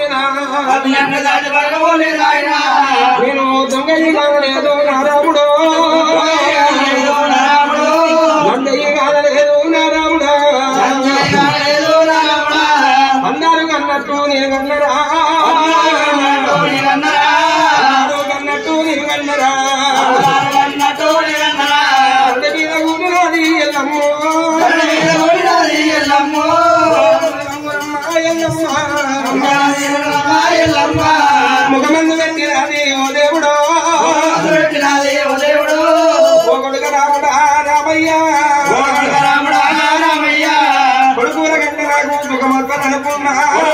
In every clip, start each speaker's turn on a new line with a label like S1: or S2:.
S1: పడకపోలేదా నేను దొంగయ్య కానలేదు నారాముడు దండయ్య కానలేదు నారాముడా అన్నారు కన్నట్టు నేను కన్నరా అన్నారు కన్నట్టు నేను కన్నరా దండ మీద కూడినది ఎల్లమ్మో ఎల్లమ్మ, ఎల్లమ్మ. ముఖమందు పెట్టినది ఓ దేవుడో ఓ కొడుక రాముడా రామయ్య కొడుకుల కంటే నాకు సుఖమొద్దని అనుకున్నా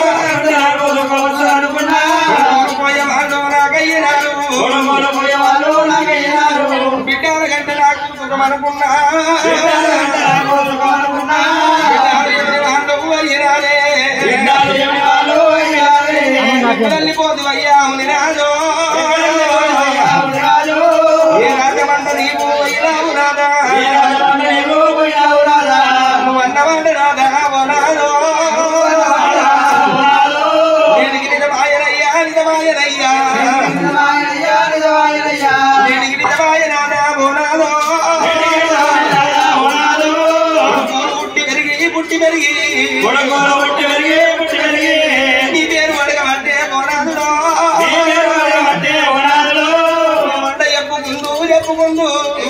S1: పోయేవాళ్ళు నాకయ్యినారు బిడ్డల కంటే నాకు సుఖం అనుకున్నా వెళ్ళిపోదు అయ్యా మునిరాజో ఏ రాజమంట నీవు అయ్యావు రాదా నువ్వు అన్నవాడు రాదా ఓ నాదో నేటికి నిజమాయనయ్యా నిజమాయనయ్యా నేటికి నిజమాయనాదా ఓ నాదో పుట్టి పెరిగి పుట్టి పెరిగి నీ పేరు అడగమంటే పోనాదులో వంట చెప్పుకుందు చెప్పుకుందు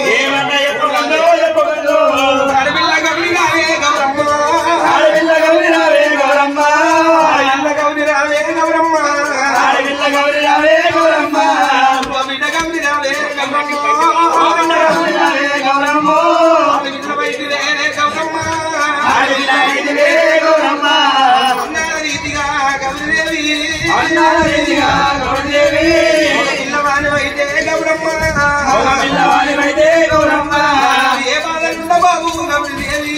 S1: అడవిల్ల గౌరి రావే గౌరమ్మ అడవిల్ల గౌరి రావే గౌరమ్మ ఓ బిడ్డ గౌరి రావే గౌరమ్మ అడవిల్ల వైదిలే గౌరమ్మ అన్నాల రీతిగా గౌరిదేవి పిల్లవాని వైతే గౌరమ్మ ఏ బాధలుండ బాబు గౌరిదేవి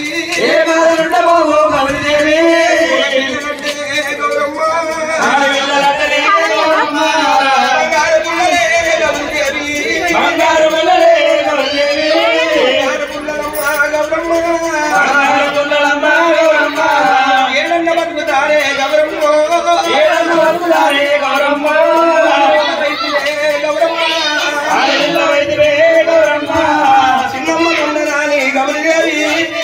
S1: పిల్లలంటే గౌరమ్మ బంగారు పుల్లలే గౌరిదేవి బంగారు పుల్లలమ్మ గౌరమ్మ ఏడన్న బతుకుతారే గౌరమ్మ వైద్యులే గౌరమ్మ చిన్నమ్మ ఉండరాని గౌరిదేవి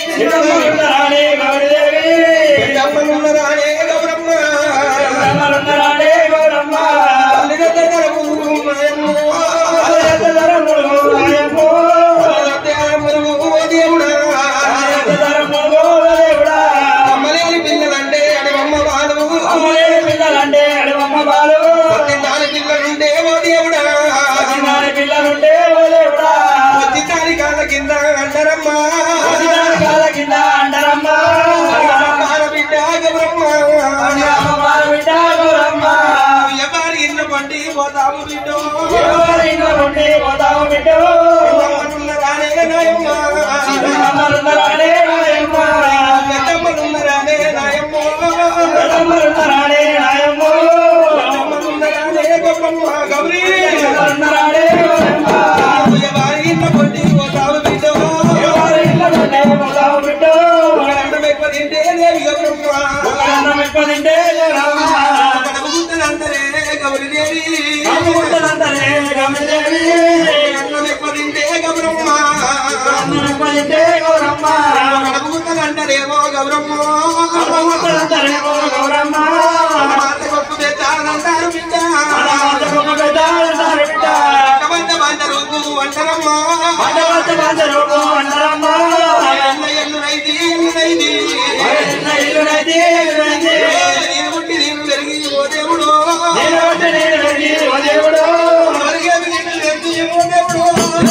S1: పెద్దమ్మ ఉండరాని గౌరమ్మ తల్లిగా దగ్గరకు మాయమ్మ దేవుడా అమ్మలేని పిల్లలంటే అడివమ్మ బాలు పద్దెనాలి పిల్లలుంటే ఓ దేవుడా
S2: పిల్లలుంటే ఓ దేవుడా
S1: పద్దెనాలి కాళ్ళ కింద అంటారమ్మా
S2: కాల కింద అంటారమ్మా
S1: బాల బిడ్డ గౌరమ్మ
S2: అమ్మ బిడ్డ గౌరమ్మ
S1: ఎవరి ఇన్న పండి పోతాము బిడ్డో
S2: ఎవరి ఇంట్లో ఉండి పోతావు బిడ్డ
S1: అమ్మనున్నరానే నాయమ్మ
S2: అమ్మలున్నారానే నాయమ్మ
S1: పెద్దమ్మనున్నరానే నాయమ్మ
S2: పెద్దమ్మలున్నారానే నాయమ్మ
S1: అమ్మనున్నరానే గౌరమ్మ గౌరీ
S2: ఉన్నారానే గౌరమ్మ
S1: ఎవరి ఇన్న పండి పోతాము బిడ్డో
S2: ఎవరి ఇంట్లో ఉండి పోతావు బిడ్డ
S1: అన్నం ఎక్కువ తింటే దేవి గౌరమ్మ
S2: అన్నం ఎక్కువ తింటే గౌరమ్మ
S1: కడుపుతుందంతరే గౌరీ దేవి
S2: అమ్ముకుంటానంటనే గమనిదేవి
S1: అన్నం ఎక్కువ తింటే గౌరమ్మ
S2: అన్నం ఎక్కువ తింటే గౌరమ్మ
S1: కడుపుతుందంటరేమో గౌరమ్మ
S2: అమ్ముకుంటానంటనేమో గౌరమ్మ
S1: మాట గొప్ప పెట్టాలంటారు బిడ్డ
S2: అంత గొప్ప పెద్ద అంటారు బిడ్డ
S1: అంతమంది బందరు అంటారమ్మ
S2: అంతమంత బందరు అంటారమ్మ
S1: ఎల్ల ఎల్లునైది ఎల్లునైది
S2: ఎన్న ఇల్లునైతే ఇల్లునైతే
S1: నేను పుట్టి నేను పెరిగి ఓ దేవుడు
S2: నేను వచ్చి నేను వెళ్ళి ఓ దేవుడు
S1: మరిగేవి నేను పెరిగి ఓ దేవుడు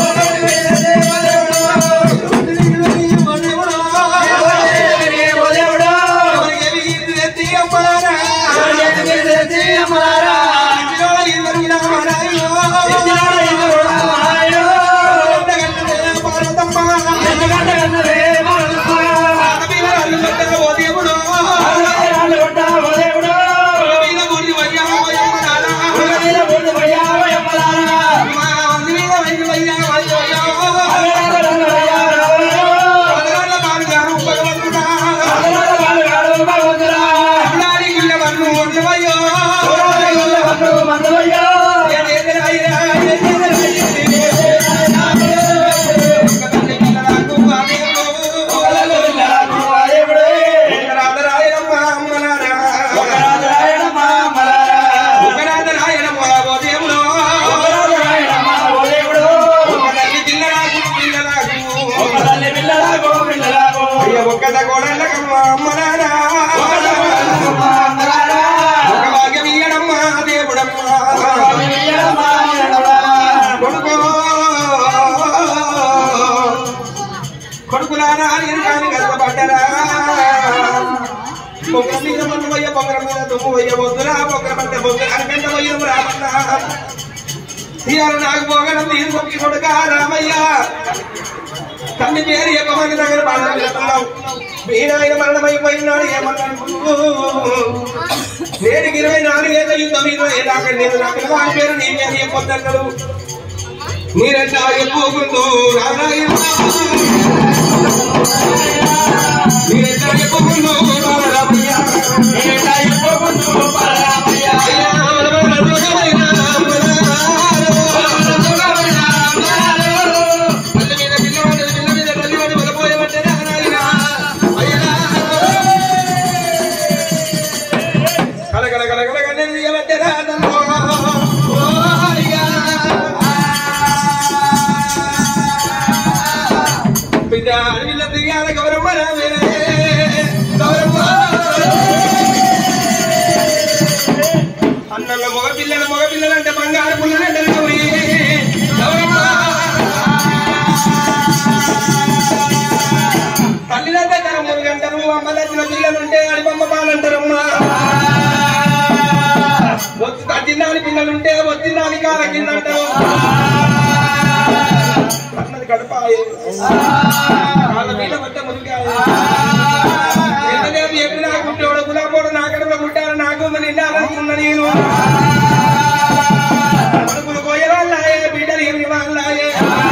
S2: ఓ దేవుడు
S1: మరిగేవి ఇది ఎత్తి అమ్మారా
S2: అమ్మలారా
S1: ఇంటిలో ఇవ్వరు నారాయణ
S2: ఇచ్చినాడు ఇల్లు రామాయణ
S1: పార్వతమ్మ
S2: ఎందుకంటే కన్నవే మనసు
S1: ఆడపిల్లలు పెట్ట ఓ దేవుడు
S2: రాళ్ళు కొట్ట
S1: ఒకటమ్మా అమ్మ నాన్న ఒక భాగ్యం ఇయ్యడమ్మా దేవుడమ్మా కొడుకో కొడుకులారా నేను కానీ కష్టపడ్డరా పొగర మీద మన్ను పోయ పొగర మీద దుమ్ము పోయ బొద్దురా పొగర పడ్డ బొద్దురా అని పెద్ద పోయి రామన్నా ఇవాళ నాకు పోగడం తీరు కొట్టి కొడుక రామయ్య తల్లి పేరు ఎక్కమని దగ్గర బాధలు పెడుతున్నావు మీనాయన మరణమైపోయినాడు ఏమన్నాడు నేటికి ఇరవై నాలుగేళ్ళ యుద్ధం ఇరవై దాకా నేను నా పిల్లవాడి పేరు నీ పేరు చెప్పొద్దన్నాడు మీరెట్లా చెప్పుకుంటూ రామాయణ మీరెట్లా చెప్పుకుంటూ రామయ్య గౌరమ్మ రామే గౌరమ్మ అన్నల మగ పిల్లల మగ పిల్లలంటే బంగారు పుల్లలంటే గౌరీ గౌరమ్మ తల్లిదండ్రుల తరం మురుగంటారు అమ్మలచ్చిన పిల్లలుంటే అడిపమ్మ పాలంటారమ్మా వచ్చి తట్టినాలి పిల్లలుంటే వచ్చిందాని కాల కిందంటారు అన్నది కడపాయి వాళ్ళ మీద పట్ట మురిగాయి ఎంతసేపు చెప్పి నాకు పుట్టాడు గులాబోడు నా కడుపులో పుట్టారు నాకు నిండాలనుకున్న నేను కొడుకులు పోయే వాళ్ళాయే బిడ్డలు ఏమి వాళ్ళాయే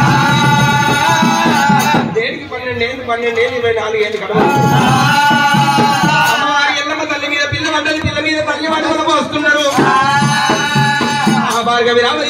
S1: దేనికి పన్నెండేళ్ళు పన్నెండేళ్ళు ఇరవై నాలుగేళ్ళు కడవ అమ్మవారి ఎల్లమ్మ తల్లి మీద పిల్ల పడ్డది పిల్ల మీద తల్లి పడ్డ వస్తున్నారు ఆ భార్గవి రామ